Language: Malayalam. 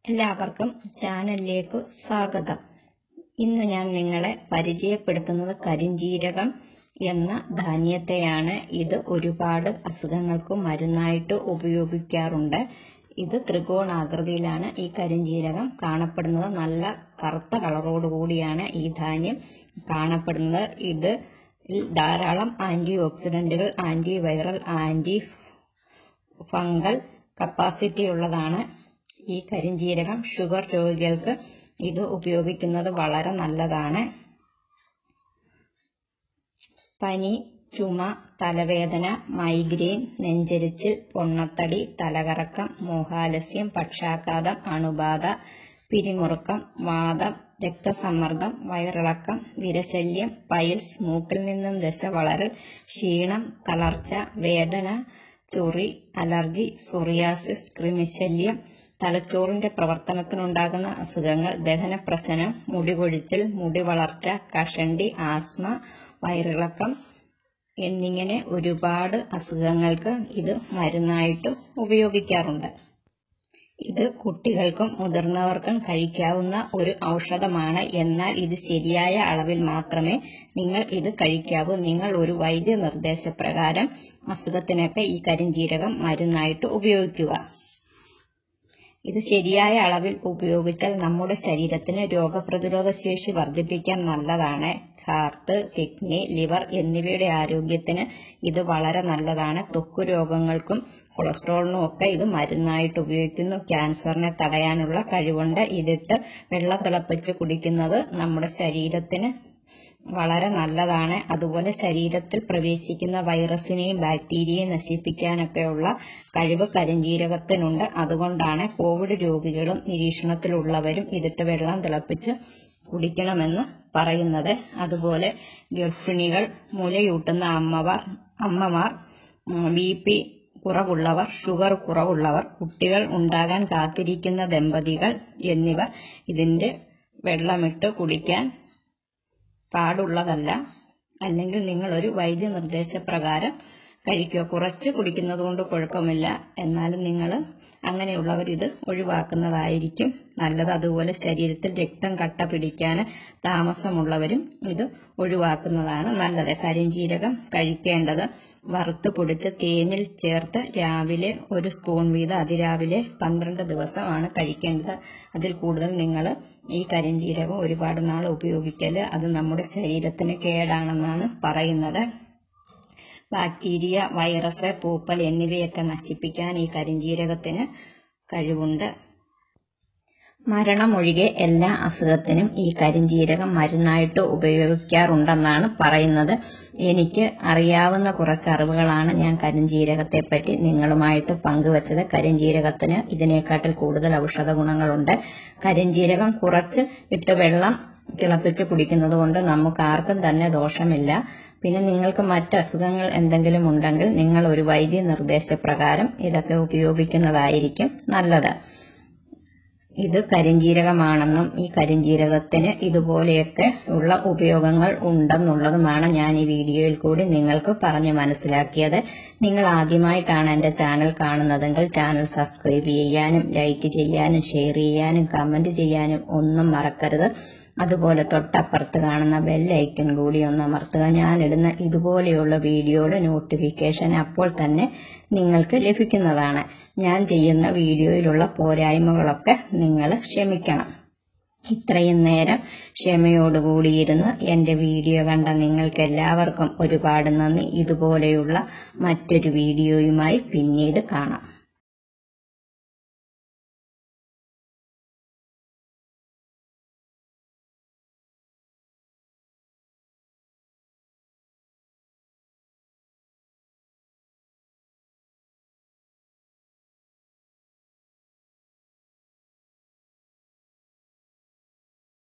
എല്ലാവർക്കും ചാനലിലേക്ക് സ്വാഗതം ഇന്ന് ഞാൻ നിങ്ങളെ പരിചയപ്പെടുത്തുന്നത് കരിഞ്ജീരകം എന്ന ധാന്യത്തെയാണ് ഇത് ഒരുപാട് അസുഖങ്ങൾക്ക് മരുന്നായിട്ട് ഉപയോഗിക്കാറുണ്ട് ഇത് ത്രികോണാകൃതിയിലാണ് ഈ കരിഞ്ജീരകം കാണപ്പെടുന്നത് നല്ല കറുത്ത കളറോടുകൂടിയാണ് ഈ ധാന്യം കാണപ്പെടുന്നത് ഇത് ധാരാളം ആന്റി ഓക്സിഡന്റുകൾ anti viral anti fungal capacity ഉള്ളതാണ് ഈ കരിഞ്ജീരകം ഷുഗർ രോഗികൾക്ക് ഇത് ഉപയോഗിക്കുന്നത് വളരെ നല്ലതാണ് പനി ചുമ തലവേദന മൈഗ്രെയിൻ നെഞ്ചരിച്ചിൽ പൊണ്ണത്തടി തലകറക്കം മോഹാലസ്യം പക്ഷാഘാതം അണുബാധ പിരിമുറുക്കം വാദം രക്തസമ്മർദ്ദം വയറിളക്കം വിരശല്യം പൈൽസ് മൂക്കിൽ നിന്നും ദശ വളരൽ ക്ഷീണം തളർച്ച വേദന ചൊറി അലർജി സോറിയാസിസ് കൃമിശല്യം തലച്ചോറിന്റെ പ്രവർത്തനത്തിനുണ്ടാകുന്ന അസുഖങ്ങൾ ദഹനപ്രശ്നം മുടികൊഴിച്ചിൽ മുടി വളർച്ച കഷണ്ടി ആസ്മ വയറിളക്കം എന്നിങ്ങനെ ഒരുപാട് അസുഖങ്ങൾക്ക് ഇത് മരുന്നായിട്ട് ഉപയോഗിക്കാറുണ്ട് ഇത് കുട്ടികൾക്കും മുതിർന്നവർക്കും കഴിക്കാവുന്ന ഒരു ഔഷധമാണ് എന്നാൽ ഇത് ശരിയായ അളവിൽ മാത്രമേ നിങ്ങൾ ഇത് കഴിക്കാവൂ നിങ്ങൾ ഒരു വൈദ്യ നിർദ്ദേശപ്രകാരം അസുഖത്തിനൊക്കെ ഈ കരിഞ്ജീരകം മരുന്നായിട്ട് ഉപയോഗിക്കുക ഇത് ശരിയായ അളവിൽ ഉപയോഗിച്ചാൽ നമ്മുടെ ശരീരത്തിന് രോഗപ്രതിരോധ ശേഷി വർദ്ധിപ്പിക്കാൻ നല്ലതാണ് ഹാർട്ട് കിഡ്നി ലിവർ എന്നിവയുടെ ആരോഗ്യത്തിന് ഇത് വളരെ നല്ലതാണ് ത്വക്ക് രോഗങ്ങൾക്കും കൊളസ്ട്രോളിനും ഒക്കെ ഇത് മരുന്നായിട്ട് ഉപയോഗിക്കുന്നു ക്യാൻസറിനെ തടയാനുള്ള കഴിവുണ്ട് ഇതിട്ട് വെള്ളം തിളപ്പിച്ച് കുടിക്കുന്നത് നമ്മുടെ ശരീരത്തിന് വളരെ നല്ലതാണ് അതുപോലെ ശരീരത്തിൽ പ്രവേശിക്കുന്ന വൈറസിനെയും ബാക്ടീരിയയും നശിപ്പിക്കാനൊക്കെയുള്ള കഴിവ് കരിഞ്ജീരകത്തിനുണ്ട് അതുകൊണ്ടാണ് കോവിഡ് രോഗികളും നിരീക്ഷണത്തിലുള്ളവരും ഇതിട്ട് വെള്ളം തിളപ്പിച്ച് കുടിക്കണമെന്ന് പറയുന്നത് അതുപോലെ ഗർഭിണികൾ മുലയൂട്ടുന്ന അമ്മമാർ അമ്മമാർ ബി പി കുറവുള്ളവർ ഷുഗർ കുറവുള്ളവർ കുട്ടികൾ ഉണ്ടാകാൻ കാത്തിരിക്കുന്ന ദമ്പതികൾ എന്നിവർ ഇതിന്റെ വെള്ളമിട്ട് കുടിക്കാൻ പാടുള്ളതല്ല അല്ലെങ്കിൽ നിങ്ങൾ ഒരു വൈദ്യ നിർദ്ദേശപ്രകാരം കഴിക്കുക കുറച്ച് കുടിക്കുന്നത് കൊണ്ട് കുഴപ്പമില്ല എന്നാലും നിങ്ങൾ അങ്ങനെയുള്ളവർ ഇത് ഒഴിവാക്കുന്നതായിരിക്കും നല്ലത് അതുപോലെ ശരീരത്തിൽ രക്തം കട്ട പിടിക്കാൻ താമസമുള്ളവരും ഇത് ഒഴിവാക്കുന്നതാണ് നല്ലത് കരിഞ്ജീരകം കഴിക്കേണ്ടത് വറുത്ത് പൊടിച്ച് തേനിൽ ചേർത്ത് രാവിലെ ഒരു സ്പൂൺ വീതം അതിരാവിലെ പന്ത്രണ്ട് ദിവസമാണ് കഴിക്കേണ്ടത് അതിൽ കൂടുതൽ നിങ്ങൾ ഈ കരിഞ്ജീരകം ഒരുപാട് നാൾ ഉപയോഗിക്കല് അത് നമ്മുടെ ശരീരത്തിന് കേടാണെന്നാണ് പറയുന്നത് ബാക്ടീരിയ വൈറസ് പൂപ്പൽ എന്നിവയൊക്കെ നശിപ്പിക്കാൻ ഈ കരിഞ്ജീരകത്തിന് കഴിവുണ്ട് മരണമൊഴികെ എല്ലാ അസുഖത്തിനും ഈ കരിഞ്ജീരകം മരുന്നായിട്ട് ഉപയോഗിക്കാറുണ്ടെന്നാണ് പറയുന്നത് എനിക്ക് അറിയാവുന്ന കുറച്ച് അറിവുകളാണ് ഞാൻ കരിഞ്ജീരകത്തെ പറ്റി നിങ്ങളുമായിട്ട് പങ്കുവച്ചത് കരിഞ്ജീരകത്തിന് ഇതിനേക്കാട്ടിൽ കൂടുതൽ ഔഷധ ഗുണങ്ങളുണ്ട് കരിഞ്ജീരകം കുറച്ച് ഇട്ട് വെള്ളം തിളപ്പിച്ച് കുടിക്കുന്നത് കൊണ്ട് നമുക്ക് ആർക്കും തന്നെ ദോഷമില്ല പിന്നെ നിങ്ങൾക്ക് മറ്റ് അസുഖങ്ങൾ എന്തെങ്കിലും ഉണ്ടെങ്കിൽ നിങ്ങൾ ഒരു വൈദ്യ നിർദ്ദേശപ്രകാരം ഇതൊക്കെ ഉപയോഗിക്കുന്നതായിരിക്കും നല്ലത് ഇത് കരിഞ്ജീരകമാണെന്നും ഈ കരിഞ്ജീരകത്തിന് ഇതുപോലെയൊക്കെ ഉള്ള ഉപയോഗങ്ങൾ ഉണ്ടെന്നുള്ളതുമാണ് ഞാൻ ഈ വീഡിയോയിൽ കൂടി നിങ്ങൾക്ക് പറഞ്ഞു മനസ്സിലാക്കിയത് നിങ്ങൾ ആദ്യമായിട്ടാണ് എന്റെ ചാനൽ കാണുന്നതെങ്കിൽ ചാനൽ സബ്സ്ക്രൈബ് ചെയ്യാനും ലൈക്ക് ചെയ്യാനും ഷെയർ ചെയ്യാനും കമന്റ് ചെയ്യാനും ഒന്നും മറക്കരുത് അതുപോലെ തൊട്ടപ്പുറത്ത് കാണുന്ന ബെല്ലൈക്കൺ കൂടി ഒന്ന് അമർത്തുക ഞാനിടുന്ന ഇതുപോലെയുള്ള വീഡിയോയുടെ നോട്ടിഫിക്കേഷൻ അപ്പോൾ തന്നെ നിങ്ങൾക്ക് ലഭിക്കുന്നതാണ് ഞാൻ ചെയ്യുന്ന വീഡിയോയിലുള്ള പോരായ്മകളൊക്കെ നിങ്ങൾ ക്ഷമിക്കണം ഇത്രയും നേരം ക്ഷമയോടുകൂടിയിരുന്ന് എന്റെ വീഡിയോ കണ്ട നിങ്ങൾക്ക് എല്ലാവർക്കും ഒരുപാട് നന്ദി ഇതുപോലെയുള്ള മറ്റൊരു വീഡിയോയുമായി പിന്നീട് കാണാം